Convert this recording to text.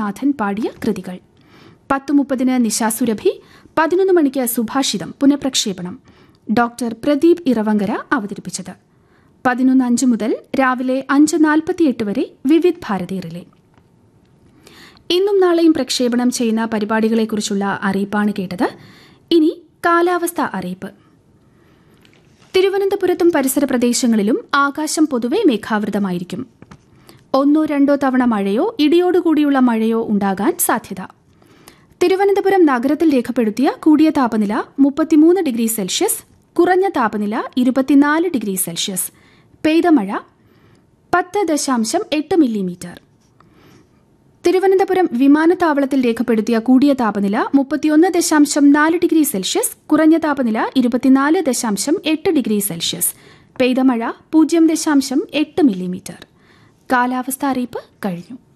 രവീന്ദ്രനാഥൻ പാടിയ കൃതികൾ പത്ത് മുപ്പതിന് നിശാസുരഭി പതിനൊന്ന് മണിക്ക് സുഭാഷിതം പുനഃപ്രക്ഷേപണം ഡോക്ടർ പ്രദീപ് ഇറവങ്കര അവതരിപ്പിച്ചത് പതിനൊന്ന് അഞ്ച് മുതൽ രാവിലെ അഞ്ച് നാൽപ്പത്തിയെട്ട് വരെ വിവിധ് ഭാരതി റിലേ ഇന്നും നാളെയും പ്രക്ഷേപണം ചെയ്യുന്ന പരിപാടികളെക്കുറിച്ചുള്ള അറിയിപ്പാണ് കേട്ടത് ഇനി കാലാവസ്ഥ അറിയിപ്പ് തിരുവനന്തപുരത്തും പരിസര പ്രദേശങ്ങളിലും ആകാശം പൊതുവെ മേഘാവൃതമായിരിക്കും ഒന്നോ രണ്ടോ തവണ മഴയോ ഇടിയോടുകൂടിയുള്ള മഴയോ ഉണ്ടാകാൻ സാധ്യത തിരുവനന്തപുരം നഗരത്തിൽ രേഖപ്പെടുത്തിയ കൂടിയ താപനില മുപ്പത്തിമൂന്ന് ഡിഗ്രി സെൽഷ്യസ് കുറഞ്ഞ താപനില ഇരുപത്തിനാല് ഡിഗ്രി സെൽഷ്യസ് പെയ്ത മഴ പത്ത് ദശാംശം എട്ട് മില്ലിമീറ്റർ തിരുവനന്തപുരം വിമാനത്താവളത്തിൽ രേഖപ്പെടുത്തിയ കൂടിയ താപനില മുപ്പത്തിയൊന്ന് ദശാംശം നാല് ഡിഗ്രി സെൽഷ്യസ് കുറഞ്ഞ താപനില ഇരുപത്തിനാല് ദശാംശം എട്ട് ഡിഗ്രി സെൽഷ്യസ് പെയ്ത മഴ പൂജ്യം ദശാംശം എട്ട് മില്ലിമീറ്റർ കാലാവസ്ഥ അറിയിപ്പ് കഴിഞ്ഞു